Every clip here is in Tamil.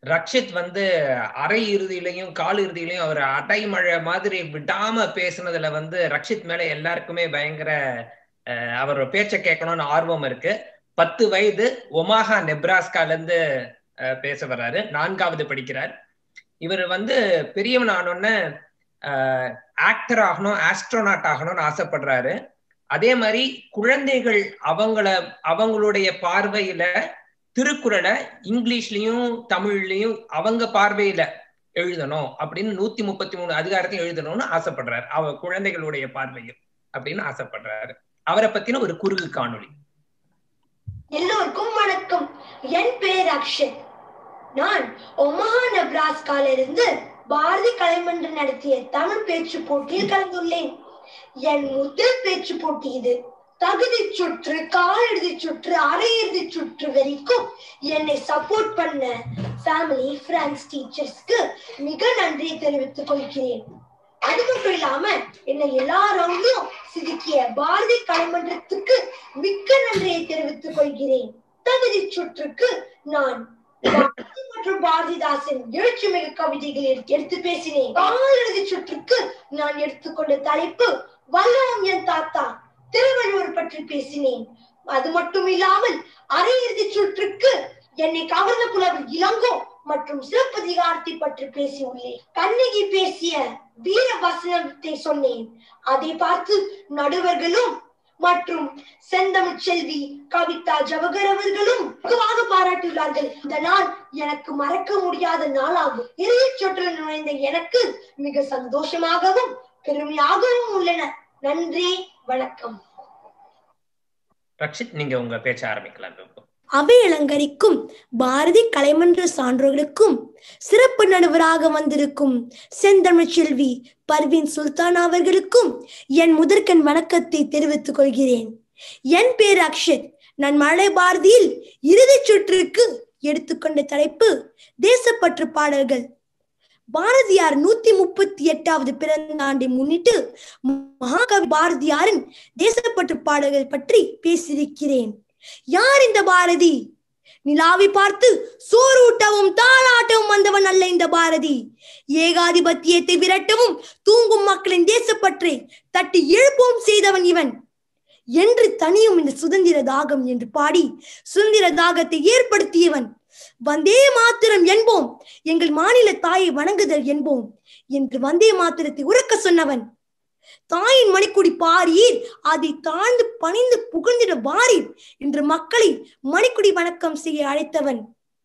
ரக்ஷித் வந்து அரை இறுதியிலையும் கால் இறுதியிலையும் அவர் அடைமழை மாதிரி விடாம பேசுனதுல வந்து ரக்ஷித் மேல எல்லாருக்குமே பயங்கர அவர் பேச்ச கேட்கணும்னு ஆர்வம் இருக்கு பத்து வயது ஒமாஹா நெப்ராஸ்கால இருந்து பேச வர்றாரு நான்காவது படிக்கிறார் இவர் வந்து பெரியவன் ஆனோன்னு ஆக்டர் ஆகணும் ஆஸ்ட்ரோனாட் ஆகணும்னு ஆசைப்படுறாரு அதே மாதிரி குழந்தைகள் அவங்கள அவங்களுடைய பார்வையில திருக்குறளை இங்கிலீஷ்லயும் தமிழ்லயும் அவங்க பார்வையில எழுதணும் அப்படின்னு நூத்தி முப்பத்தி மூணு அதிகாரத்தையும் எழுதணும்னு ஆசைப்படுறாரு அவ குழந்தைகளுடைய பார்வையில் அப்படின்னு ஆசைப்படுறாரு அவரை பத்தின ஒரு குறுகு காணொளி எல்லோருக்கும் வணக்கம் என் பேர் அக்ஷய் நான் ஒமஹா நெப்ராஸ்கால இருந்து பாரதி கலைமன்றம் நடத்திய தமிழ் பேச்சு போட்டியில் கலந்துள்ளேன் என் முதல் பேச்சு போட்டி இது தகுதி சுற்று காலிறுதி சுற்று அரையிறுதி சுற்று வரைக்கும் என்னை சப்போர்ட் பண்ண ஃபேமிலி ஃப்ரெண்ட்ஸ் டீச்சர்ஸ்க்கு மிக நன்றியை தெரிவித்துக் கொள்கிறேன் அது மட்டும் இல்லாம என்னை எல்லா ரவுண்ட்லயும் சிதுக்கிய பாரதி கலைமன்றத்துக்கு மிக்க நன்றியை தெரிவித்துக் கொள்கிறேன் தகுதி சுற்றுக்கு நான் மற்றும் பாரதிதாசன் எழுச்சி மிகு கவிதைகளில் எடுத்து பேசினேன் காலிறுதி சுற்றுக்கு நான் எடுத்துக்கொண்ட தலைப்பு வல்லவம் என் தாத்தா திருவள்ளுவர் பற்றி பேசினேன் அது மட்டும் இல்லாமல் அரையிறுதி சுற்றுக்கு என்னை கவர்ந்த புலவர் இளங்கோ மற்றும் சிலப்பதிகாரத்தை பற்றி பேசியுள்ளேன் கண்ணகி பேசிய வீர வசனத்தை சொன்னேன் அதை பார்த்து நடுவர்களும் மற்றும் செந்தமிழ் செல்வி கவிதா ஜவகர் அவர்களும் வெகுவாக பாராட்டியுள்ளார்கள் இந்த நாள் எனக்கு மறக்க முடியாத நாளாகும் இறுதி சுற்றில் நுழைந்த எனக்கு மிக சந்தோஷமாகவும் பெருமையாகவும் உள்ளன நன்றி வணக்கம் ரக்ஷித் நீங்க உங்க பேச்ச ஆரம்பிக்கலாம் அவை அலங்கரிக்கும் பாரதி கலைமன்ற சான்றோர்களுக்கும் சிறப்பு நடுவராக வந்திருக்கும் செந்தமிழ் செல்வி பர்வீன் சுல்தான் அவர்களுக்கும் என் முதற்கண் வணக்கத்தை தெரிவித்துக் கொள்கிறேன் என் பேர் அக்ஷத் நான் மழை பாரதியில் இறுதிச் சுற்றுக்கு எடுத்துக்கொண்ட தலைப்பு தேசப்பற்று பாடல்கள் பாரதியார் நூத்தி முப்பத்தி எட்டாவது பிறந்த ஆண்டை முன்னிட்டு மகாகவி பாரதியாரின் தேசப்பற்று பாடல்கள் பற்றி பேசியிருக்கிறேன் யார் இந்த பாரதி நிலாவை பார்த்து சோறு ஊட்டவும் தாளாட்டவும் வந்தவன் அல்ல இந்த பாரதி ஏகாதிபத்தியத்தை விரட்டவும் தூங்கும் மக்களின் தேசப்பற்றை தட்டி எழுப்பவும் செய்தவன் இவன் என்று தனியும் இந்த சுதந்திர தாகம் என்று பாடி சுதந்திர தாகத்தை ஏற்படுத்தியவன் வந்தே மாத்திரம் என்போம் எங்கள் மாநில தாயை வணங்குதல் என்போம் என்று வந்தே மாத்திரத்தை உறக்க சொன்னவன் தாயின் மணிக்குடி பாரீர் அதை தாழ்ந்து பணிந்து புகழ்ந்திட வாரீர் என்று மக்களை மணிக்குடி வணக்கம் செய்ய அழைத்தவன்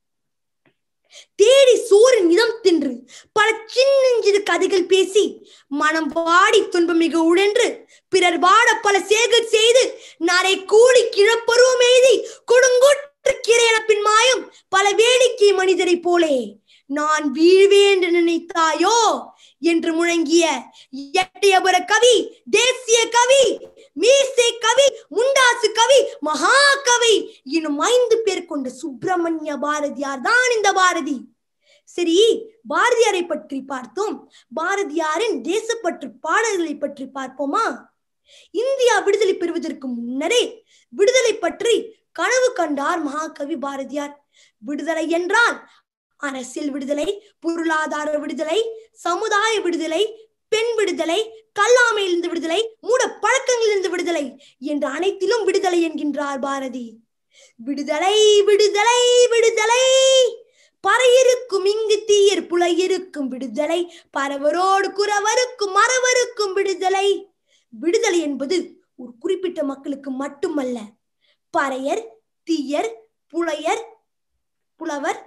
தேடி சோறு நிதம் தின்று பல சின்னஞ்சிறு கதைகள் பேசி மனம் வாடி துன்பம் மிக உழன்று பிறர் வாட பல சேகர் செய்து நரை கூடி கிழப்பருவம் எழுதி கொடுங்கோற்று கிரையனப்பின் மாயம் பல வேடிக்கை மனிதரை போலே நான் வீழ்வேன் என்று நினைத்தாயோ என்று முழங்கிய எட்டயபுர கவி தேசிய கவி மீசை கவி முண்டாசு கவி மகாகவி இன்னும் ஐந்து பேர் கொண்ட சுப்பிரமணிய பாரதியார் தான் இந்த பாரதி சரி பாரதியாரை பற்றி பார்த்தோம் பாரதியாரின் தேசப்பற்று பாடல்களை பற்றி பார்ப்போமா இந்தியா விடுதலை பெறுவதற்கு முன்னரே விடுதலை பற்றி கனவு கண்டார் மகாகவி பாரதியார் விடுதலை என்றால் அரசியல் விடுதலை பொருளாதார விடுதலை சமுதாய விடுதலை பெண் விடுதலை கல்லாமையிலிருந்து விடுதலை மூட பழக்கங்களிலிருந்து விடுதலை என்று அனைத்திலும் விடுதலை என்கின்றார் பாரதி விடுதலை விடுதலை விடுதலை பறையிருக்கும் இங்கு தீயர் புலையிருக்கும் விடுதலை பரவரோடு குறவருக்கும் மறவருக்கும் விடுதலை விடுதலை என்பது ஒரு குறிப்பிட்ட மக்களுக்கு மட்டுமல்ல பறையர் தீயர் புலையர் புலவர்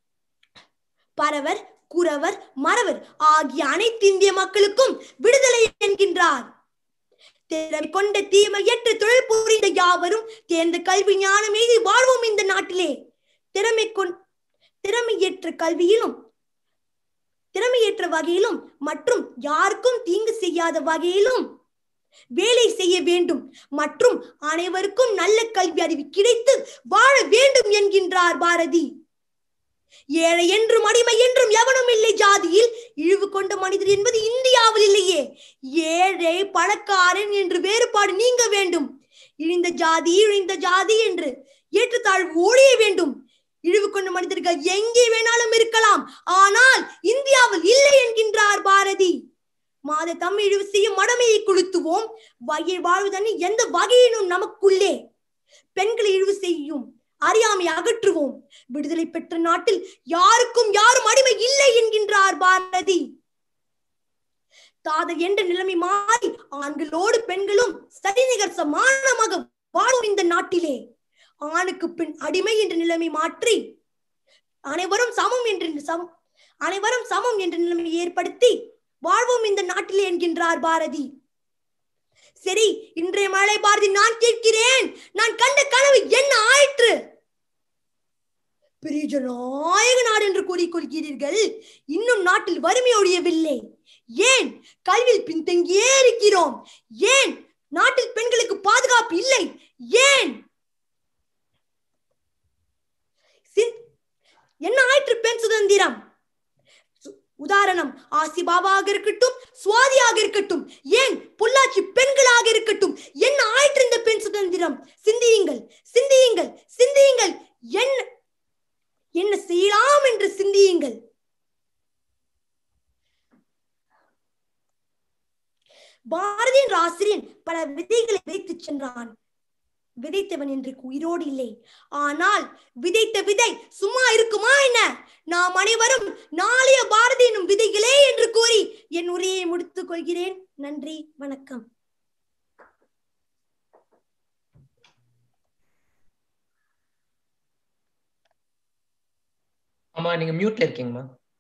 பரவர் குறவர் மறவர் ஆகிய அனைத்து இந்திய மக்களுக்கும் விடுதலை என்கின்றார் திறமை கொண்ட தீமையற்ற தொழில் புரிந்த யாவரும் தேர்ந்த கல்வி ஞானம் எய்தி வாழ்வோம் இந்த நாட்டிலே திறமை கொண் திறமையற்ற கல்வியிலும் திறமையற்ற வகையிலும் மற்றும் யாருக்கும் தீங்கு செய்யாத வகையிலும் வேலை செய்ய வேண்டும் மற்றும் அனைவருக்கும் நல்ல கல்வி அறிவு கிடைத்து வாழ வேண்டும் என்கின்றார் பாரதி ஏழை என்றும் அடிமை என்றும் எவனும் இல்லை ஜாதியில் இழிவு கொண்ட மனிதர் என்பது இந்தியாவில் இல்லையே ஏழை பணக்காரன் என்று வேறுபாடு நீங்க வேண்டும் இழிந்த ஜாதி இழிந்த ஜாதி என்று ஏற்றத்தாழ்வு ஒழிய வேண்டும் இழிவு கொண்ட மனிதர்கள் எங்கே வேணாலும் இருக்கலாம் ஆனால் இந்தியாவில் இல்லை என்கின்றார் பாரதி மாத தமிழ் செய்யும் மடமையை கொளுத்துவோம் வகை வாழ்வதனி எந்த வகையினும் நமக்குள்ளே பெண்களை இழிவு செய்யும் அறியாமை அகற்றுவோம் விடுதலை பெற்ற நாட்டில் யாருக்கும் யாரும் அடிமை இல்லை என்கின்றார் பாரதி தாத என்ற நிலைமை மாறி ஆண்களோடு பெண்களும் சரிநிகர் சமானமாக வாழும் இந்த நாட்டிலே ஆணுக்கு பெண் அடிமை என்ற நிலைமை மாற்றி அனைவரும் சமம் என்று சம் அனைவரும் சமம் என்ற நிலைமை ஏற்படுத்தி வாழ்வோம் இந்த நாட்டிலே என்கின்றார் பாரதி சரி இன்றைய மழை பாரதி நான் கேட்கிறேன் நான் கண்ட கனவு என்ன ஆயிற்று பெரிய ஜனநாயக நாடு என்று கூறிக்கொள்கிறீர்கள் இன்னும் நாட்டில் வறுமை ஒழியவில்லை ஏன் கல்வியில் பின்தங்கியே இருக்கிறோம் ஏன் நாட்டில் பெண்களுக்கு பாதுகாப்பு இல்லை ஏன் சின்- என்ன ஆயிற்று பெண் சுதந்திரம் சு- உதாரணம் ஆசி பாபாவாக இருக்கட்டும் சுவாதியாக இருக்கட்டும் ஏன் பொள்ளாச்சி பெண்களாக இருக்கட்டும் என்ன ஆயிற்று இந்த பெண் சுதந்திரம் சிந்தியுங்கள் சிந்தியுங்கள் சிந்தியுங்கள் என்ன என்ன செய்யலாம் என்று சிந்தியுங்கள் பாரதி என்ற ஆசிரியன் பல விதைகளை விதைத்துச் சென்றான் விதைத்தவன் இன்றைக்கு உயிரோடு இல்லை ஆனால் விதைத்த விதை சும்மா இருக்குமா என்ன நாம் அனைவரும் நாளைய பாரதி எனும் விதைகளே என்று கூறி என் உரையை முடித்துக் கொள்கிறேன் நன்றி வணக்கம் ஆமா நீங்க மியூட்ல இருக்கீங்கம்மா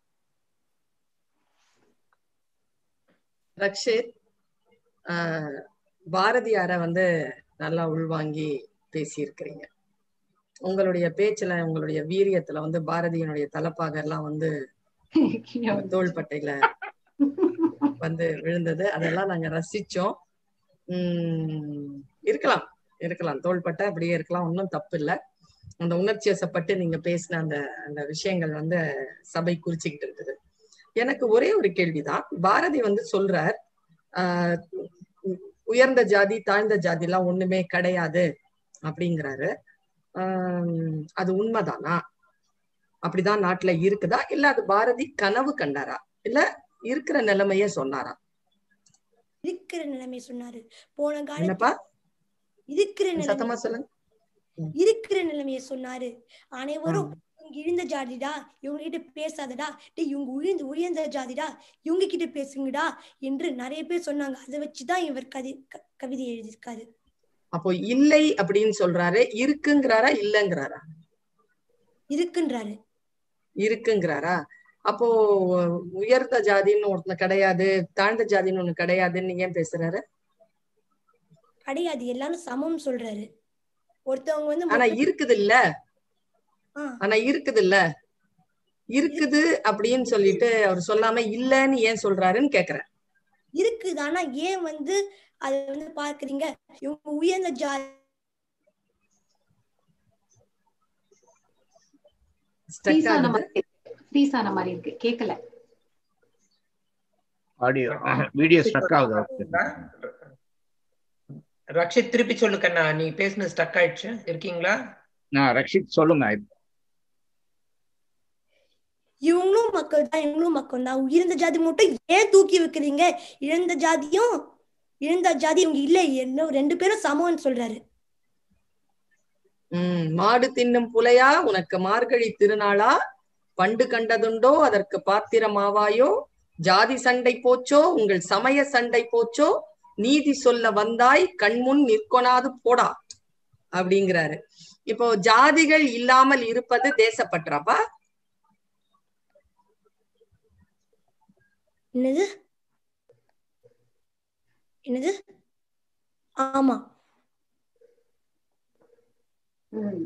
ரக்ஷித் ஆஹ் பாரதியார வந்து நல்லா உள்வாங்கி பேசியிருக்கிறீங்க உங்களுடைய பேச்சுல உங்களுடைய வீரியத்துல வந்து பாரதியினுடைய தலப்பாக எல்லாம் வந்து தோள்பட்டையில வந்து விழுந்தது அதெல்லாம் நாங்க ரசிச்சோம் உம் இருக்கலாம் இருக்கலாம் தோள்பட்டை அப்படியே இருக்கலாம் ஒன்றும் தப்பு இல்லை அந்த உணர்ச்சி வசப்பட்டு நீங்க பேசின அந்த அந்த விஷயங்கள் வந்து சபை குறிச்சுக்கிட்டு இருக்குது எனக்கு ஒரே ஒரு கேள்விதான் பாரதி வந்து சொல்றார் ஆஹ் உ- உயர்ந்த ஜாதி தாழ்ந்த ஜாதி எல்லாம் ஒண்ணுமே கிடையாது அப்படிங்கிறாரு ஆஹ் அது உண்மைதானா அப்படிதான் நாட்டுல இருக்குதா இல்ல அது பாரதி கனவு கண்டாரா இல்ல இருக்கிற நிலைமைய சொன்னாரா இருக்கிற நிலைமை சொன்னாரு போன காலத்துல என்னப்பா இருக்கிற நிலைமை சத்தமா சொல்லுங்க இருக்கிற நிலைமையை சொன்னாரு அனைவரும் இவங்க இழிந்த ஜாதிடா இவங்க கிட்ட பேசாதடா டேய் இவங்க உயர்ந்த உயர்ந்த ஜாதிடா இவங்க கிட்ட பேசுங்கடா என்று நிறைய பேர் சொன்னாங்க அதை வச்சுதான் இவர் கதை க- கவிதை எழுதியிருக்காரு அப்போ இல்லை அப்படின்னு சொல்றாரு இருக்குங்கிறாரா இல்லங்கிறாரா இருக்குன்றாரு இருக்குங்கிறாரா அப்போ உயர்ந்த ஜாதின்னு ஒருத்தன கிடையாது தாழ்ந்த ஜாதின்னு ஒண்ணு கிடையாதுன்னு ஏன் பேசுறாரு கிடையாது எல்லாரும் சமம் சொல்றாரு ஒருத்தவங்க வந்து ஆனா மொட்டை- இருக்குது இல்ல ஆ, ஆனா இருக்குது இல்ல இருக்குது அப்படின்னு சொல்லிட்டு அவர் சொல்லாம இல்லன்னு ஏன் சொல்றாருன்னு கேக்குறேன் இருக்குது ஆனா ஏன் வந்து அதை வந்து பார்க்கறீங்க இவங்க உயர்ந்த ஜாதி Stuck ஃப்ரீஸ் ஆன ஆகுது. மாதிரி ஃப்ரீஸ் ஆன மாதிரி இருக்கு கேக்கல ஆடியோ வீடியோ ஸ்ட்ரக் ஆகுது ரக்ஷித் திருப்பி சொல்லு கண்ணா நீ பேசுனது ஸ்டக் ஆயிடுச்சு இருக்கீங்களா நான் ரக்ஷித் சொல்லுங்க இவங்களும் மக்கள் தான் இவங்களும் மக்கள் தான் உயர்ந்த ஜாதி மட்டும் ஏன் தூக்கி வைக்கிறீங்க இழந்த ஜாதியும் இழந்த ஜாதி இவங்க இல்ல என்ன ரெண்டு பேரும் சமம்னு சொல்றாரு உம் மாடு தின்னும் புலையா உனக்கு மார்கழி திருநாளா பண்டு கண்டதுண்டோ அதற்கு பாத்திரமாவாயோ ஜாதி சண்டை போச்சோ உங்கள் சமய சண்டை போச்சோ நீதி சொல்ல வந்தாய் கண்முன் நிற்கொணாது போடா அப்படிங்கிறாரு இப்போ ஜாதிகள் இல்லாமல் இருப்பது தேசப்பற்றாப்பா என்னது என்னது ஆமா ம்.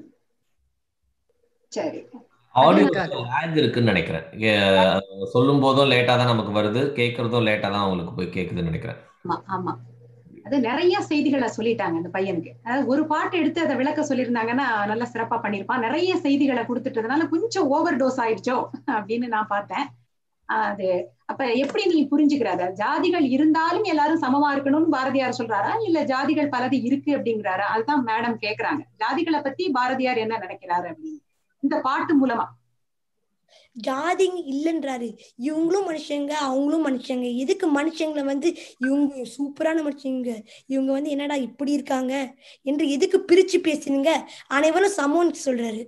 சரி ஆடியோ இருக்காது. லேக் இருக்குன்னு நினைக்கிறேன் ஏ- சொல்லும் போதும் லேட்டா தான் நமக்கு வருது கேட்கறதும் லேட்டா தான் உங்களுக்கு போய் கேக்குதுன்னு நினைக்கிறேன் ஆமா ஆமா அது நிறைய செய்திகளை சொல்லிட்டாங்க அந்த பையனுக்கு அதாவது ஒரு பாட்டு எடுத்து அதை விளக்க சொல்லியிருந்தாங்கன்னா நல்லா சிறப்பா பண்ணிருப்பான் நிறைய செய்திகளை கொடுத்துட்டதுனால கொஞ்சம் ஓவர் டோஸ் ஆயிடுச்சோ அப்படின்னு நான் பார்த்தேன் அது அப்ப எப்படி நீ புரிஞ்சுக்கிற அதை ஜாதிகள் இருந்தாலும் எல்லாரும் சமமா இருக்கணும்னு பாரதியார் சொல்றாரா இல்ல ஜாதிகள் பலது இருக்கு அப்படிங்கிறாரா அதுதான் மேடம் கேக்குறாங்க ஜாதிகளை பத்தி பாரதியார் என்ன நினைக்கிறாரு அப்படின்னு இந்த பாட்டு மூலமா ஜாதி இல்லைன்றாரு இவங்களும் மனுஷங்க அவங்களும் மனுஷங்க எதுக்கு மனுஷங்களை வந்து இவங்க சூப்பரான மனுஷங்க இவங்க வந்து என்னடா இப்படி இருக்காங்க என்று எதுக்கு பிரிச்சு பேசுனீங்க அனைவரும் சமோன்னு சொல்றாரு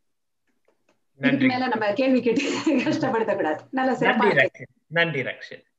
இதுக்கு மேல நம்ம கேள்வி கேட்டு கஷ்டப்படுத்தக்கூடாது நல்ல நன்றி சிறப்பா இருக்கு ரக்ஷித் நன்றி ரக்ஷித்